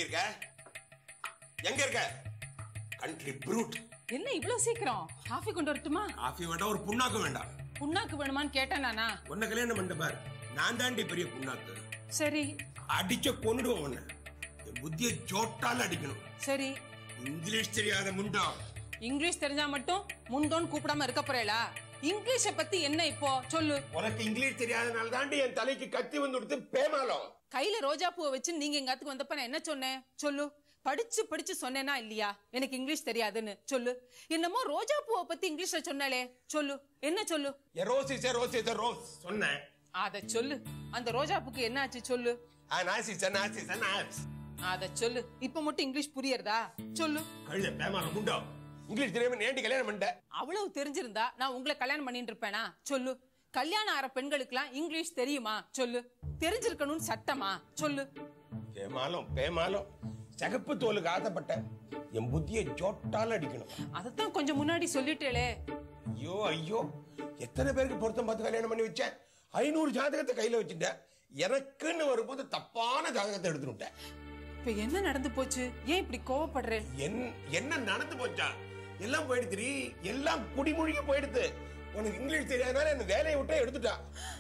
இருக்க எங்க இருக்க கண்ட்ரி ப்ரூட் என்ன இவ்வளவு சீக்கிரம் காஃபி கொண்டு வரட்டுமா காஃபி வேண்டாம் ஒரு புண்ணாக்கு வேண்டாம் புண்ணாக்கு வேணுமான்னு கேட்டேன் நானா உன்னை கல்யாணம் பண்ண பாரு நான் தாண்டி பெரிய புண்ணாக்கு சரி அடிச்ச கொன்னுடுவோம் உன்னை என் புத்தியை சோட்டால அடிக்கணும் சரி இங்கிலீஷ் தெரியாத முண்டா இங்கிலீஷ் தெரிஞ்சா மட்டும் முண்டோன்னு கூப்பிடாம இருக்க போறேளா இங்கிலீஷ பத்தி என்ன இப்போ சொல்லு உனக்கு இங்கிலீஷ் தெரியாதனால தாண்டி என் தலைக்கு கத்தி வந்து கொடுத்து பேமாலம் கையில ரோஜா பூவை வச்சு நீங்க எங்க அத்துக்கு வந்தப்ப நான் என்ன சொன்னேன் சொல்லு படிச்சு படிச்சு சொன்னேனா இல்லையா எனக்கு இங்கிலீஷ் தெரியாதுன்னு சொல்லு என்னமோ ரோஜா பூவை பத்தி இங்கிலீஷ்ல சொன்னாலே சொல்லு என்ன சொல்லு a rose is a rose is a rose சொன்னேன் அத சொல்லு அந்த ரோஜா பூக்கு என்ன ஆச்சு சொல்லு ஆ நாஸ் இஸ் எ நாஸ் இஸ் எ நாஸ் அத சொல்லு இப்ப மட்டும் இங்கிலீஷ் புரியறதா சொல்லு கழுத பேமாலம் முண்டோ இங்கிலீஷ் தெரியாம நீ ஏன்டி கல்யாணம் பண்ணிட்ட அவ்வளவு தெரிஞ்சிருந்தா நான் உங்களை கல்யாணம் பண்ணிட்டு இருப்பேனா சொல்லு கல்யாணம் ஆற பெண்களுக்குலாம் இங்கிலீஷ் தெரியுமா சொல்லு தெரிஞ்சிருக்கணும்னு சட்டமா சொல்லு பேமாலம் பேமாலம் சகப்பு தோலுக்கு ஆசைப்பட்ட என் புத்தியை சோட்டால அடிக்கணும் அதத்தான் கொஞ்சம் முன்னாடி சொல்லிட்டேளே ஐயோ ஐயோ எத்தனை பேருக்கு பொருத்தம் பார்த்து கல்யாணம் பண்ணி வச்சேன் ஐநூறு ஜாதகத்தை கையில வச்சுட்டேன் எனக்குன்னு வரும்போது தப்பான ஜாதகத்தை எடுத்துட்டு விட்டேன் இப்ப என்ன நடந்து போச்சு ஏன் இப்படி கோவப்படுற என் என்ன நடந்து போச்சா எல்லாம் போயிடுச்சு எல்லாம் குடிமொழிக்கு போயிடுது உனக்கு இங்கிலீஷ் தெரியாதனால என்ன வேலையை விட்டே எடுத்துட்டா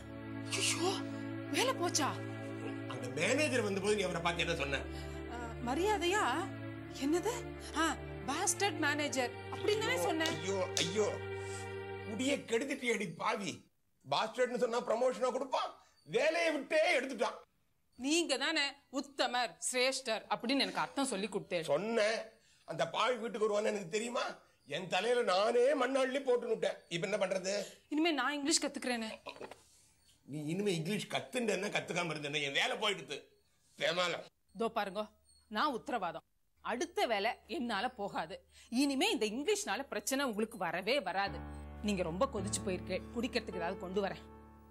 ஐயோ வேலை போச்சா அந்த மேனேஜர் வந்தபோது நீ அவரை பார்த்து என்ன சொன்ன அஹ், மரியாதையா என்னது ஆ பாஸ்டர்ட் மேனேஜர் அப்படின்னு தானே சொன்னேன் ஐயோ ஐயோ குடிய கெடுத்துட்டு அடி பாவி பாஸ்டர்ட்னு சொன்னா ப்ரமோஷனா கொடுப்பான் வேலையை விட்டே எடுத்துட்டான் நீங்க தானே உத்தமர் சிரேஷ்டர் அப்படின்னு எனக்கு அர்த்தம் சொல்லி கொடுத்தேன் சொன்னேன் அந்த பாவி வீட்டுக்கு வருவான்னு எனக்கு தெரியுமா என் தலையில நானே மண்ணாள்ளி போட்டு விட்டேன் இப்ப என்ன பண்றது இனிமே நான் இங்கிலீஷ் கத்துக்கிறேனே நீ இனிமே இங்கிலீஷ் கத்துன்னு கத்துக்காம இருந்தேன் என் வேலை போயிடுது பேமாலம் இதோ பாருங்க நான் உத்தரவாதம் அடுத்த வேலை என்னால போகாது இனிமே இந்த இங்கிலீஷ்னால பிரச்சனை உங்களுக்கு வரவே வராது நீங்க ரொம்ப கொதிச்சு போயிருக்க குடிக்கிறதுக்கு ஏதாவது கொண்டு வரேன்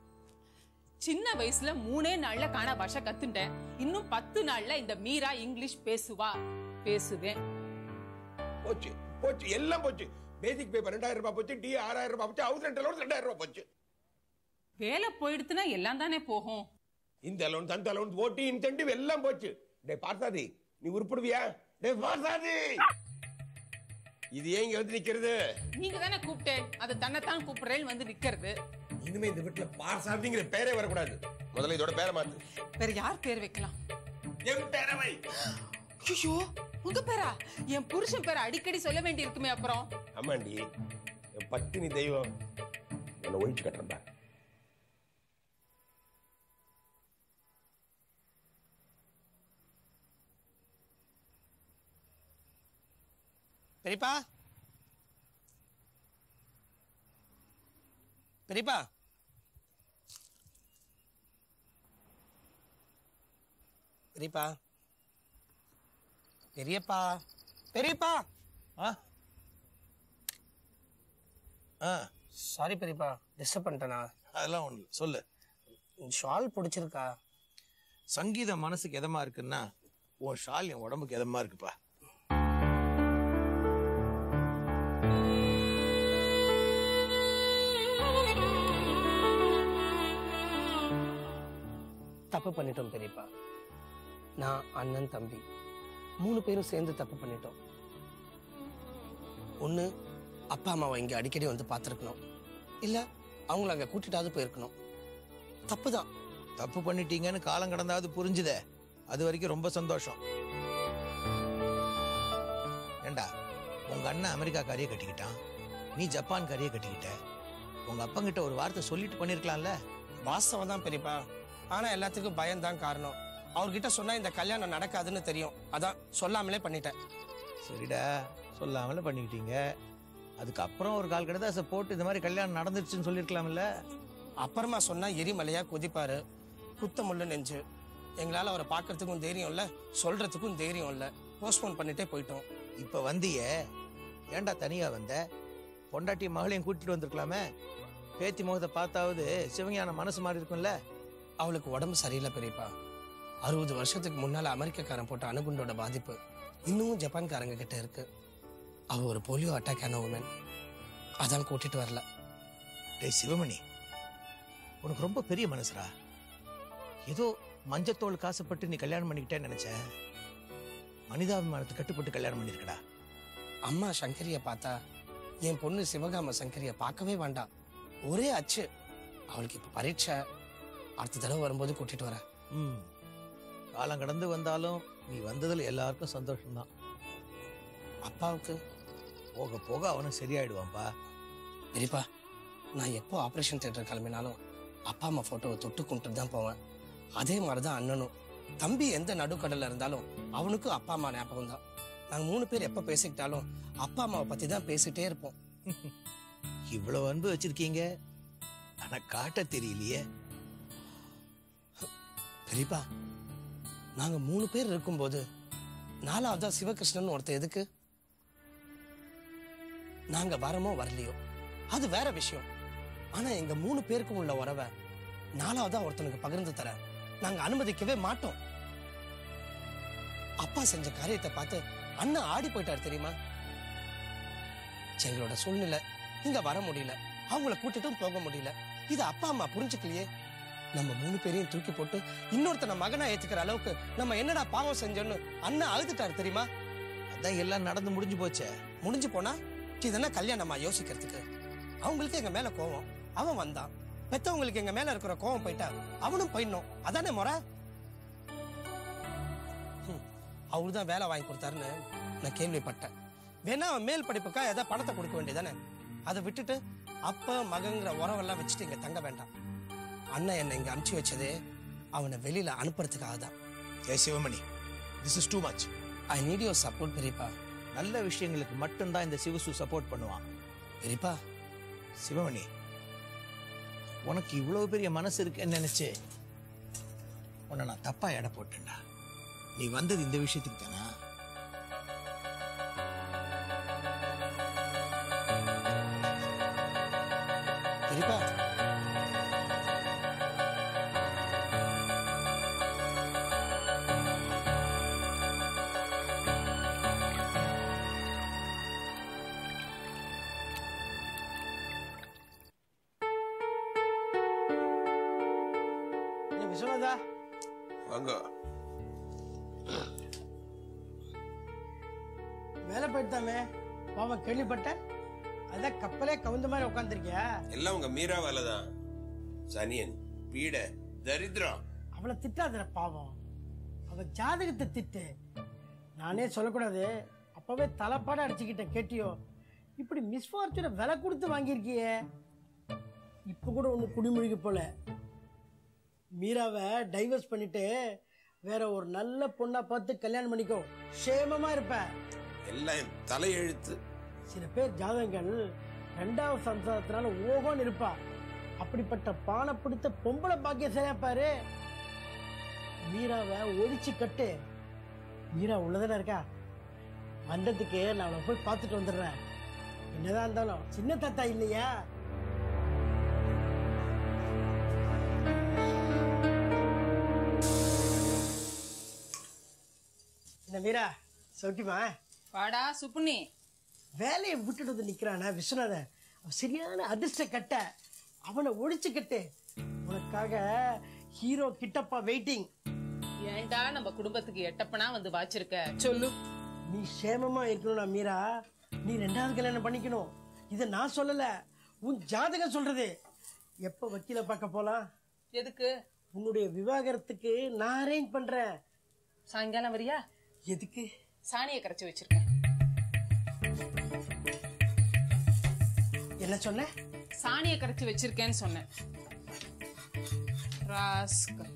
சின்ன வயசுல மூணே நாள்ல காண பாஷை கத்துட்டேன் இன்னும் பத்து நாள்ல இந்த மீரா இங்கிலீஷ் பேசுவா பேசுவேன் போச்சு போச்சு எல்லாம் போச்சு பேசிக் பே பன்னெண்டாயிரம் ரூபாய் போச்சு டி ஆறாயிரம் ரூபாய் போச்சு ஹவுஸ் ரெண்ட் அலோன்ஸ் ரெண்டாயிரம் ரூபாய் போச்சு வேலை போயிடுத்துனா எல்லாம் தானே போகும் இந்த அலோன்ஸ் அந்த அலோன்ஸ் ஓட்டி இன்சென்டிவ் எல்லாம் போச்சு டே பார்த்தாதி நீ உருப்படுவியா டே பார்த்தாதி இது ஏன் இங்க வந்து நிக்கிறது நீங்க தானே கூப்பிட்டேன் அது தன்னைத்தான் கூப்பிடுறேன்னு வந்து நிக்கிறது இனிமே இந்த வீட்டுல பார்சாதிங்கிற பேரே வரக்கூடாது முதல்ல இதோட பேரை மாத்து வேற யார் பேர் வைக்கலாம் என் பேரவை ஐயோ உங்க பேரா என் புருஷன் பேரை அடிக்கடி சொல்ல வேண்டி இருக்குமே அப்புறம் ஆமாண்டி என் பத்தினி தெய்வம் உன்னை ஒழிச்சு கட்டுறேன் பாரு. பெரியப்பா பெரியப்பா பெரியப்பா பெரியப்பா பெரியப்பா ஆ ஆ சாரி பெரியப்பா டிஸ்டர்ப் பண்ணிட்டேனா அதெல்லாம் ஒண்ணு இல்ல. சொல்லு ஷால் பிடிச்சிருக்கா சங்கீதம் மனசுக்கு எதமா இருக்குன்னா உன் ஷால் என் உடம்புக்கு எதமா இருக்குப்பா தப்பு பண்ணிட்டோம் பெரியப்பா நான் அண்ணன் தம்பி மூணு பேரும் சேர்ந்து தப்பு பண்ணிட்டோம் ஒன்று அப்பா அம்மாவை இங்கே அடிக்கடி வந்து பார்த்துருக்கணும் இல்லை அவங்கள அங்கே கூட்டிட்டாவது போயிருக்கணும் தப்பு தான் தப்பு பண்ணிட்டீங்கன்னு காலம் கடந்தாவது புரிஞ்சுதே அது வரைக்கும் ரொம்ப சந்தோஷம் ஏண்டா உங்க அண்ணன் அமெரிக்கா காரியை கட்டிக்கிட்டான் நீ ஜப்பான் காரியை கட்டிக்கிட்ட உங்க அப்பங்கிட்ட ஒரு வார்த்தை சொல்லிட்டு பண்ணிருக்கலாம்ல வாஸ்தவம் தான் பெரியப்பா ஆனா எல்லாத்துக்கும் பயம்தான் காரணம் அவர்கிட்ட சொன்னா இந்த கல்யாணம் நடக்காதுன்னு தெரியும் அதான் சொல்லாமலே பண்ணிட்டேன் சரிடா சொல்லாமல பண்ணிக்கிட்டீங்க அதுக்கப்புறம் ஒரு கால் கடுதாசை போட்டு இந்த மாதிரி கல்யாணம் நடந்துருச்சுன்னு சொல்லியிருக்கலாம்ல அப்புறமா சொன்னா எரிமலையா கொதிப்பாரு குத்த முள்ள நெஞ்சு எங்களால அவரை பார்க்கறதுக்கும் தைரியம் இல்ல சொல்றதுக்கும் தைரியம் இல்ல போஸ்ட்போன் பண்ணிட்டே போயிட்டோம் இப்ப வந்தியே ஏன்டா தனியா வந்த பொண்டாட்டி மகளையும் கூட்டிட்டு வந்திருக்கலாமே பேத்தி முகத்தை பார்த்தாவது சிவஞான மனசு மாதிரி இருக்கும்ல அவளுக்கு உடம்பு சரியில்லை பெரியப்பா அறுபது வருஷத்துக்கு முன்னால அமெரிக்கக்காரன் போட்ட அணுகுண்டோட பாதிப்பு இன்னமும் ஜப்பான்காரங்க கிட்ட இருக்கு அவ ஒரு போலியோ அட்டாக் ஆன உமன் அதான் கூட்டிட்டு வரல டேய் சிவமணி உனக்கு ரொம்ப பெரிய மனசுடா ஏதோ மஞ்சத்தோல் காசுப்பட்டு நீ கல்யாணம் பண்ணிக்கிட்டேன்னு நினைச்சேன் மனிதாபிமானத்தை கட்டுப்பட்டு கல்யாணம் பண்ணிருக்கடா அம்மா சங்கரிய பார்த்தா என் பொண்ணு சிவகாம சங்கரிய பார்க்கவே வேண்டாம் ஒரே அச்சு அவளுக்கு இப்ப பரீட்சை அடுத்த தடவை வரும்போது கூட்டிட்டு வரேன் ம் காலம் கடந்து வந்தாலும் நீ வந்ததுல எல்லாருக்கும் சந்தோஷம்தான் அப்பாவுக்கு போக போக அவனும் சரியாயிடுவான்பா பெரியப்பா நான் எப்போ ஆபரேஷன் தியேட்டர் கிளம்பினாலும் அப்பா அம்மா போட்டோவை தொட்டு கும்பிட்டு தான் போவேன் அதே மாதிரி தான் அண்ணனும் தம்பி எந்த நடுக்கடல்ல இருந்தாலும் அவனுக்கும் அப்பா அம்மா ஞாபகம் தான் நாங்க மூணு பேர் எப்ப பேசிக்கிட்டாலும் அப்பா அம்மாவை பத்தி தான் பேசிட்டே இருப்போம் இவ்வளவு அன்பு வச்சிருக்கீங்க ஆனா காட்ட தெரியலையே பெரியப்பா நாங்க மூணு பேர் இருக்கும்போது நாலாவதா சிவகிருஷ்ணன் ஒருத்தர் எதுக்கு நாங்க வரமோ வரலையோ அது வேற விஷயம் ஆனா எங்க மூணு பேருக்கும் உள்ள உறவை நாலாவதா ஒருத்தனுக்கு பகிர்ந்து தர நாங்க அனுமதிக்கவே மாட்டோம் அப்பா செஞ்ச காரியத்தை பார்த்து அண்ணன் ஆடி போயிட்டாரு தெரியுமா எங்களோட சூழ்நிலை இங்க வர முடியல அவங்கள கூட்டிட்டும் போக முடியல இது அப்பா அம்மா புரிஞ்சுக்கலையே நம்ம மூணு பேரையும் தூக்கி போட்டு இன்னொருத்தனை மகனா ஏத்துக்கிற அளவுக்கு நம்ம என்னடா பாவம் செஞ்சோன்னு அண்ணன் அழுதுட்டாரு தெரியுமா அதான் எல்லாம் நடந்து முடிஞ்சு போச்சே முடிஞ்சு போனா இதென்ன கல்யாணமா யோசிக்கிறதுக்கு அவங்களுக்கு எங்க மேல கோவம் அவன் வந்தான் பெத்தவங்களுக்கு எங்க மேல இருக்கிற கோவம் போயிட்டா அவனும் போயிடணும் அதானே முறை ஹம், அவருதான் வேலை வாங்கி கொடுத்தாருன்னு நான் கேள்விப்பட்டேன் வேணா அவன் மேல் படிப்புக்கா ஏதாவது பணத்தை கொடுக்க வேண்டியதானே அதை விட்டுட்டு அப்ப மகங்கிற உறவெல்லாம் வச்சுட்டு இங்க தங்க வேண்டாம் அண்ணன் என்னை இங்க அனுப்பிச்சு வச்சதே அவனை வெளியில அனுப்புறதுக்காக தான் ஏ Sivamani this is too much I need your support பெரியப்பா நல்ல விஷயங்களுக்கு மட்டும்தான் இந்த சிவசு சப்போர்ட் பண்ணுவான் பெரியப்பா சிவமணி உனக்கு இவ்வளவு பெரிய மனசு இருக்குன்னு நினைச்சு உன்னை நான் தப்பா எடை போட்டேன்டா நீ வந்தது இந்த விஷயத்துக்கு தானா பெரியப்பா விஸ்வநாதா வாங்க வேலை போயிட்டாமே பாவம் கேள்விப்பட்டேன் அதான் கப்பலே கவுந்த மாதிரி உட்காந்துருக்கியா எல்லாம் உங்க மீரா வேலை தான் சனியன் பீட தரித்திரம் அவளை திட்டாதற பாவம் அவ ஜாதகத்தை திட்டு நானே சொல்லக்கூடாது அப்பவே தலைப்பாட அடிச்சுக்கிட்டேன் கேட்டியோ இப்படி மிஸ் ஃபார்ச்சூனை விலை கொடுத்து வாங்கியிருக்கியே இப்போ கூட ஒன்று குடிமொழிக்கு போல மீராவை டைவர்ஸ் பண்ணிட்டு வேற ஒரு நல்ல பொண்ணா பார்த்து கல்யாணம் பண்ணிக்கோ சேமமா இருப்ப எல்லாம் என் தலையெழுத்து சில பேர் ஜாதகங்கள் ரெண்டாவது சம்சாரத்தினால ஓகோன்னு இருப்பா அப்படிப்பட்ட பானை பிடித்த பொம்பளை பாக்கியம் சரியா பாரு மீராவை ஒழிச்சு கட்டு மீரா உள்ளதானே இருக்கா வந்ததுக்கு நான் அவளை போய் பார்த்துட்டு வந்துடுறேன் என்னதான் இருந்தாலும் சின்ன தாத்தா இல்லையா என்ன மீரா சௌக்கியமா வாடா சுப்புனி வேலையை விட்டுட்டு வந்து நிக்கிறானா விஸ்வநாதன் அவன் சரியான அதிர்ஷ்ட கட்ட அவனை ஒழிச்சு கட்டு உனக்காக ஹீரோ கிட்டப்பா வெயிட்டிங் ஏன்டா நம்ம குடும்பத்துக்கு எட்டப்பனா வந்து வாச்சிருக்க சொல்லு நீ சேமமா இருக்கணும்னா மீரா நீ ரெண்டாவது கல்யாணம் பண்ணிக்கணும் இதை நான் சொல்லல உன் ஜாதகம் சொல்றது எப்ப வக்கீல பார்க்க போலாம் எதுக்கு உன்னுடைய விவாகரத்துக்கு நான் அரேஞ்ச் பண்றேன் சாயங்காலம் வரியா எதுக்கு சாணியை கரைச்சி வச்சிருக்கேன் என்ன சொன்ன சாணியை கரைச்சி வச்சிருக்கேன்னு சொன்னேன் ராஸ்கல்.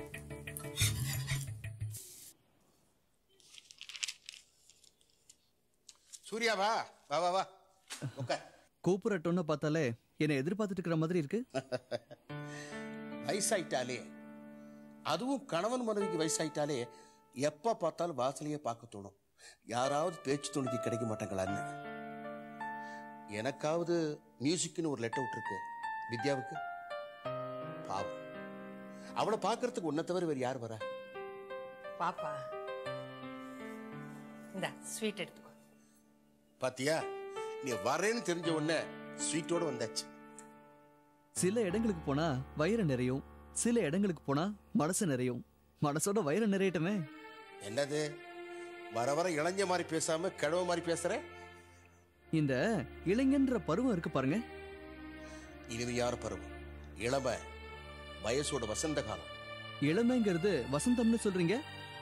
சூர்யா வா வா வா வா உட்கார் கூப்பிடுற டொன்னை பார்த்தாலே என்னை எதிர்பார்த்துட்டு இருக்கிற மாதிரி இருக்கு வயசாயிட்டாலே அதுவும் கணவன் மனைவிக்கு வயசாயிட்டாலே எப்ப பார்த்தாலும் வாசலையே பார்க்க தோணும் யாராவது பேச்சு துணிக்கு கிடைக்க மாட்டாங்களான்னு எனக்காவது மியூசிக்னு ஒரு லெட்டர் விட்டுருக்கு வித்யாவுக்கு பாவம் அவளை பார்க்கறதுக்கு உன்னை தவிர வேறு யார் வரா பாப்பா இந்த ஸ்வீட் எடுத்துக்கோ பாத்தியா நீ வரேன்னு தெரிஞ்ச உடனே ஸ்வீட்டோட வந்தாச்சு சில இடங்களுக்கு போனா வயிறு நிறையும் சில இடங்களுக்கு போனா மனசு நிறையும் மனசோட வயிறு நிறையட்டுமே என்னது வர வர இளைஞ மாதிரி பேசாம கிழவ மாதிரி பேசுற இந்த இளைஞன்ற பருவம் இருக்கு பாருங்க இனிமையான பருவம் இளம வயசோட வசந்த காலம் இளமைங்கிறது வசந்தம்னு சொல்றீங்க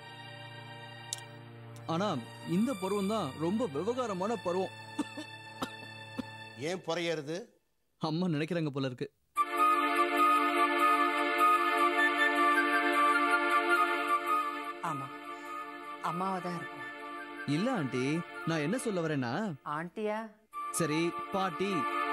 ஆனா இந்த பருவம் தான் ரொம்ப விவகாரமான பருவம் ஏன் புறையறது அம்மா நினைக்கிறாங்க போல இருக்கு ஆமா அம்மாவா தான் இருக்கும் இல்ல ஆண்டி நான் என்ன சொல்ல வரேன்னா ஆண்டியா சரி பாட்டி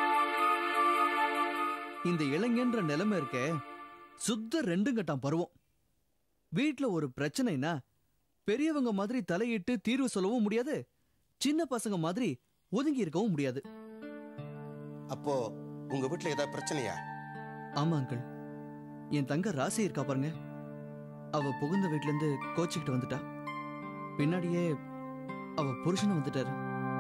இந்த இளைஞன்ற நிலைமை இருக்கே சுத்த ரெண்டும் கட்டாம் பருவம் வீட்ல ஒரு பிரச்சனைனா பெரியவங்க மாதிரி தலையிட்டு தீர்வு சொல்லவும் முடியாது சின்ன பசங்க மாதிரி ஒதுங்கி இருக்கவும் முடியாது அப்போ உங்க வீட்டுல ஏதாவது பிரச்சனையா ஆமா அங்கிள் என் தங்க ராசி இருக்கா பாருங்க அவ புகுந்த வீட்ல இருந்து கோச்சிக்கிட்டு வந்துட்டா பின்னாடியே அவ புருஷனும் வந்துட்டாரு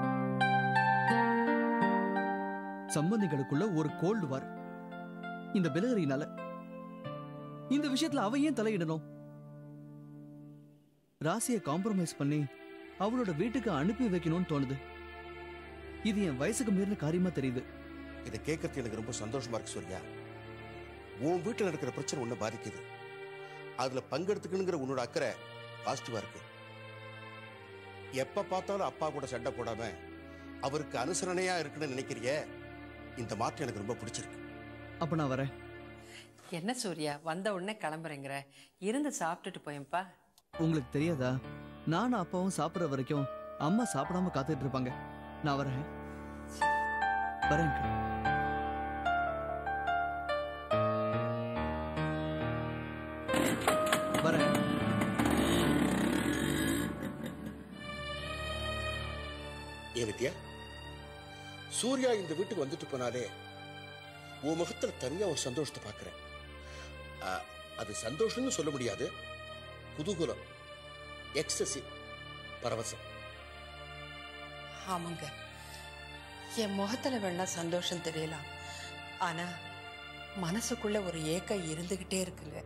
சம்பந்திகளுக்குள்ள ஒரு கோல்டு வார் இந்த பிலகரினால இந்த விஷயத்துல அவ ஏன் தலையிடணும் ராசியை காம்ப்ரமைஸ் பண்ணி அவளோட வீட்டுக்கு அனுப்பி வைக்கணும்னு தோணுது இது என் வயசுக்கு மீறின காரியமா தெரியுது இதை கேட்கறது எனக்கு ரொம்ப சந்தோஷமா இருக்கு சூர்யா உன் வீட்டுல நடக்கிற பிரச்சனை உன்னை பாதிக்குது அதுல பங்கெடுத்துக்கணுங்கிற உன்னோட அக்கறை பாசிட்டிவா இருக்கு எப்ப பார்த்தாலும் அப்பா கூட சண்டை போடாம அவருக்கு அனுசரணையா இருக்குன்னு நினைக்கிறியே இந்த மாற்றம் எனக்கு ரொம்ப பிடிச்சிருக்கு அப்ப நான் வரேன் என்ன சூர்யா வந்த உடனே கிளம்புறேங்கிற இருந்து சாப்பிட்டுட்டு போயேன்ப்பா உங்களுக்கு தெரியாதா நானும் அப்பாவும் சாப்பிடுற வரைக்கும் அம்மா சாப்பிடாம காத்துட்டு இருப்பாங்க நான் வரேன் வரேன் uncle. வரேன் ஏன் வித்யா சூர்யா இந்த வீட்டுக்கு வந்துட்டு போனாலே உன் முகத்துல தனியா ஒரு சந்தோஷத்தை பார்க்கிறேன் ஆ, அது சந்தோஷம்னு சொல்ல முடியாது குதூகலம் எக்ஸசி பரவசம் ஆமாங்க என் முகத்துல வேணா சந்தோஷம் தெரியலாம் ஆனா மனசுக்குள்ள ஒரு ஏக்கம் இருந்துகிட்டே இருக்குங்க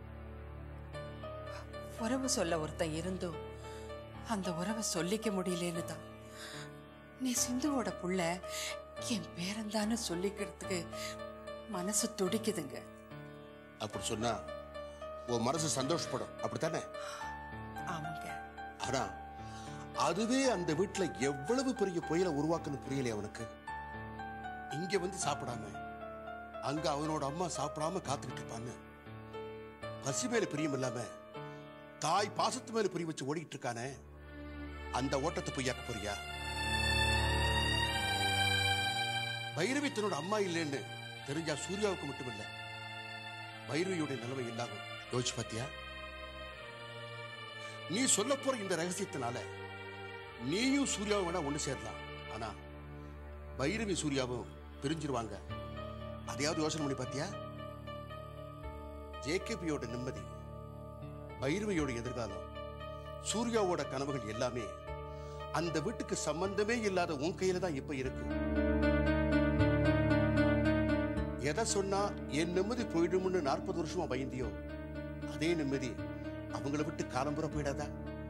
உறவு சொல்ல ஒருத்தன் இருந்தும் அந்த உறவை சொல்லிக்க முடியலன்னு தான் நீ சிந்துவோட புள்ள என் பேரந்தான்னு சொல்லிக்கிறதுக்கு மனசு துடிக்குதுங்க அப்படி சொன்னா உன் மனசு சந்தோஷப்படும் அப்படித்தானே ஆமாங்க ஆனா அதுவே அந்த வீட்டுல எவ்வளவு பெரிய புயலை உருவாக்குன்னு புரியலையே அவனுக்கு இங்க வந்து சாப்பிடாம அங்க அவனோட அம்மா சாப்பிடாம காத்துக்கிட்டு இருப்பான்னு பசி மேல பிரியம் இல்லாம தாய் பாசத்து மேல பிரி வச்சு ஓடிட்டு இருக்கானே அந்த ஓட்டத்தை பொய்யாக்க போறியா பைரவி தன்னோட அம்மா இல்லைன்னு தெரிஞ்சா சூர்யாவுக்கு மட்டும் இல்ல பைரவியோட நிலைமை இல்லாம யோசிச்சு பாத்தியா நீ சொல்ல போற இந்த ரகசியத்தினால நீயும் சூர்யாவும் வேணா ஒண்ணு சேரலாம் ஆனா பைரவி சூர்யாவும் பிரிஞ்சிருவாங்க அதையாவது யோசனை பண்ணி பாத்தியா ஜேகேபியோட நிம்மதி பைரவியோட எதிர்காலம் சூர்யாவோட கனவுகள் எல்லாமே அந்த வீட்டுக்கு சம்பந்தமே இல்லாத உன் கையில தான் இப்ப இருக்கு எதை சொன்னா என் நிம்மதி போயிடும்னு நாற்பது வருஷமா பயந்தியோ அதே நிம்மதி அவங்கள விட்டு காலம்புற போயிடாதா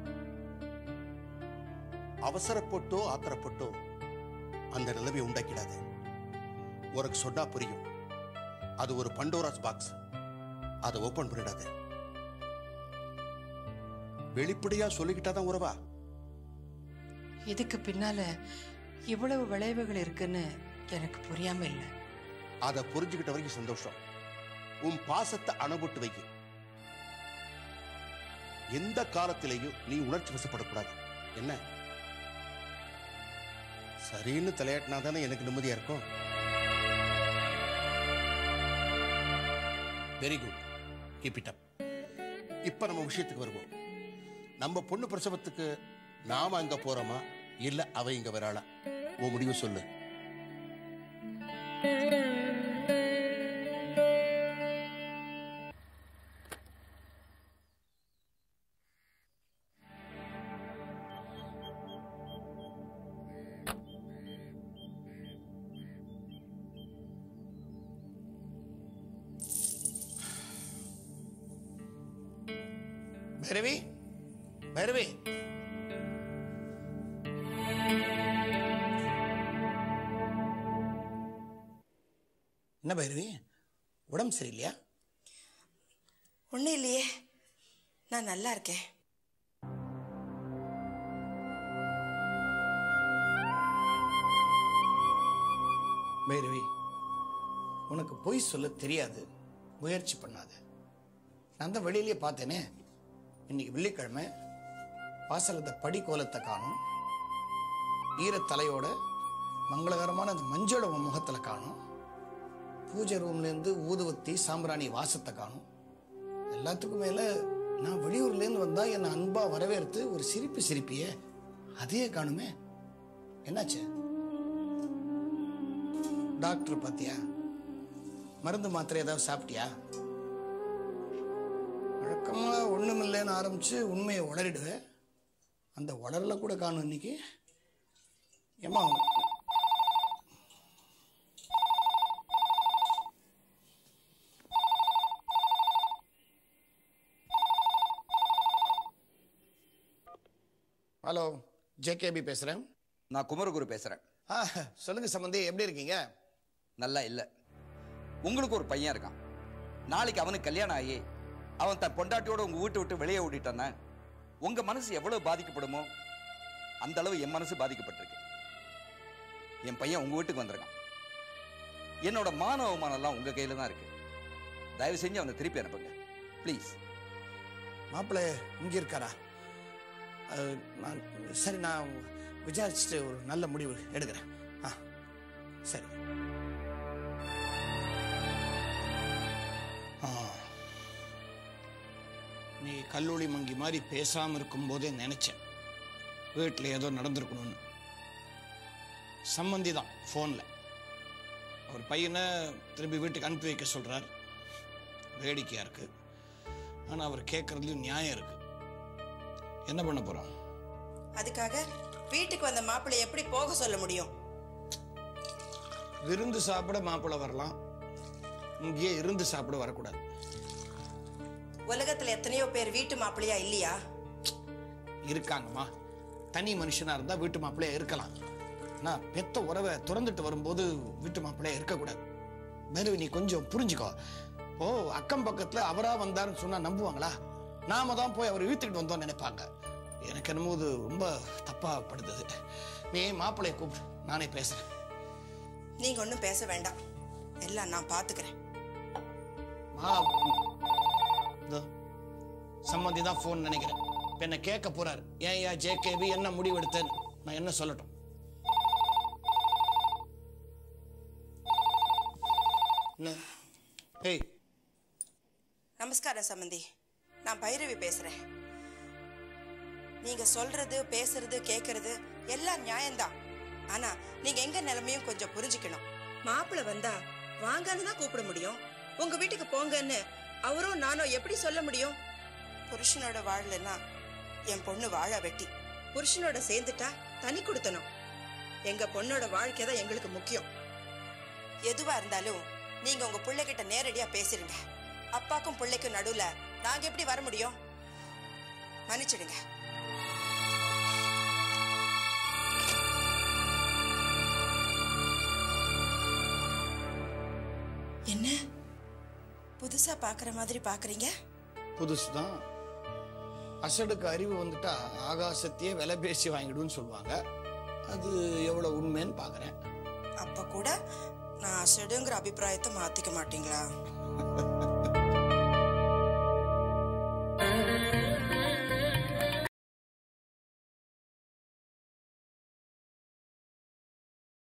அவசரப்பட்டோ ஆத்திரப்பட்டோ அந்த நிலைமையை உண்டாக்கிடாத உனக்கு சொன்னா புரியும் அது ஒரு பண்டோராஸ் பாக்ஸ் அதை ஓபன் பண்ணிடாத வெளிப்படையா சொல்லிக்கிட்டாதான் உறவா இதுக்கு பின்னால இவ்வளவு விளைவுகள் இருக்குன்னு எனக்கு புரியாம இல்லை அதை புரிஞ்சுக்கிட்ட வரைக்கும் சந்தோஷம் உன் பாசத்தை அணபொட்டு வை எந்த காலத்திலேயும் நீ உணர்ச்சி வசப்படக்கூடாது என்ன சரின்னு தலையாட்டினா தானே எனக்கு நிம்மதியா இருக்கும் very good keep it up இப்ப நம்ம விஷயத்துக்கு வருவோம் நம்ம பொண்ணு பிரசவத்துக்கு நாம அங்க போறோமா இல்ல அவ இங்க வராளா உன் முடிவு சொல்லு பைரவி பைரவி என்ன பைரவி உடம்பு சரியில்லையா ஒன்றும் இல்லையே நான் நல்லா இருக்கேன் பைரவி உனக்கு பொய் சொல்ல தெரியாது முயற்சி பண்ணாத நான் தான் வெளியிலேயே பார்த்தேனே இன்னைக்கு வெள்ளிக்கிழமை வாசலத்தை படி கோலத்தை காணும் ஈரத்தலையோட மங்களகரமான அந்த மஞ்சள உன் முகத்துல காணும் பூஜை ரூம்லேருந்து ஊதுவத்தி சாம்பிராணி வாசத்தை காணும் எல்லாத்துக்கும் மேல நான் வெளியூர்லேருந்து வந்தா என்னை அன்பா வரவேற்று ஒரு சிரிப்பு சிரிப்பியே அதையே காணுமே என்னாச்சு டாக்டர் பாத்தியா மருந்து மாத்திரை ஏதாவது சாப்பிட்டியா வழக்கமா ஒண்ணுமில்லைன்னு ஆரம்பிச்சு உண்மையை உளறிடுவேன் அந்த உளறல கூட காணும் இன்னைக்கு ஏமா ஹலோ ஜேகேபி பேசுறேன் நான் குமரகுரு பேசுறேன் ஆ சொல்லுங்க சம்பந்தி எப்படி இருக்கீங்க நல்லா இல்ல உங்களுக்கு ஒரு பையன் இருக்கான் நாளைக்கு அவனுக்கு கல்யாணம் ஆகி அவன் தன் பொண்டாட்டியோட உங்க வீட்டை விட்டு வெளியே ஓடிட்டான்னா உங்க மனசு எவ்வளவு பாதிக்கப்படுமோ அந்த அளவு என் மனசு பாதிக்கப்பட்டிருக்கு என் பையன் உங்க வீட்டுக்கு வந்திருக்கான் என்னோட மான அவமானம் எல்லாம் உங்க கையில தான் இருக்கு தயவு செஞ்சு அவனை திருப்பி அனுப்புங்க ப்ளீஸ் மாப்பிள்ளை இங்கே இருக்காரா அஹ், நான் சரி நான் விசாரிச்சுட்டு ஒரு நல்ல முடிவு எடுக்கிறேன் ஆ சரி ஆ. நீ கல்லூரி மங்கி மாதிரி பேசாம இருக்கும்போதே நினைச்சேன் வீட்டில் ஏதோ நடந்திருக்கணும்னு சம்மந்தி தான் ஃபோனில் அவர் பையனை திரும்பி வீட்டுக்கு அனுப்பி வைக்க சொல்றார் வேடிக்கையா இருக்கு ஆனா அவர் கேட்கறதுலயும் நியாயம் இருக்கு என்ன பண்ண போறோம் அதுக்காக வீட்டுக்கு வந்த மாப்பிள்ளை எப்படி போக சொல்ல முடியும் விருந்து சாப்பிட மாப்பிள்ளை வரலாம் இங்கேயே இருந்து சாப்பிட வரக்கூடாது உலகத்துல எத்தனையோ பேர் வீட்டு மாப்பிள்ளையா இல்லையா இருக்காங்கம்மா தனி மனுஷனா இருந்தா வீட்டு மாப்பிள்ளையா இருக்கலாம் ஆனா பெத்த உறவை திறந்துட்டு வரும்போது வீட்டு மாப்பிள்ளையா இருக்கக்கூடாது மேலும் நீ கொஞ்சம் புரிஞ்சுக்கோ ஓ அக்கம் பக்கத்துல அவரா வந்தாருன்னு சொன்னா நம்புவாங்களா நாம தான் போய் அவர் வீட்டுக்கிட்டு வந்தோம்னு நினைப்பாங்க எனக்கு என்னமோ இது ரொம்ப தப்பா படுது நீ மாப்பிள்ளைய கூப்பிடு நானே பேசுறேன் நீங்க ஒன்றும் பேச வேண்டாம் எல்லாம் நான் பாத்துக்கிறேன் மா இதோ, சம்மந்தி தான் ஃபோன் நினைக்கிறேன் இப்ப என்ன கேட்க போறாரு ஏன் யா ஜேகேபி என்ன முடிவு எடுத்தேன்னு நான் என்ன சொல்லட்டும் என்ன ஏய் நமஸ்காரம் சம்பந்தி நான் பைரவி பேசுறேன் நீங்க சொல்றது பேசுறது கேக்குறது எல்லாம் நியாயம்தான் ஆனா நீங்க எங்க நிலைமையும் கொஞ்சம் புரிஞ்சுக்கணும் மாப்பிள்ளை வந்தா வாங்கன்னு தான் கூப்பிட முடியும் உங்க வீட்டுக்கு போங்கன்னு அவரும் நானும் எப்படி சொல்ல முடியும் புருஷனோட வாழலன்னா என் பொண்ணு வாழ வெட்டி புருஷனோட சேர்ந்துட்டா தனி கொடுத்தனும் எங்க பொண்ணோட வாழ்க்கை தான் எங்களுக்கு முக்கியம் எதுவா இருந்தாலும் நீங்க உங்க பிள்ளைகிட்ட நேரடியா பேசிடுங்க அப்பாக்கும் பிள்ளைக்கும் நடுவுல நாங்க எப்படி வர முடியும் மன்னிச்சிடுங்க என்ன புதுசா பாக்குற மாதிரி பாக்குறீங்க புதுசுதான் அசடுக்கு அறிவு வந்துட்டா ஆகாசத்தையே விலை பேசி வாங்கிடுன்னு சொல்லுவாங்க அது எவ்வளவு உண்மைன்னு பாக்குறேன் அப்ப கூட நான் செடுங்கிற அபிப்பிராயத்தை மாத்திக்க மாட்டீங்களா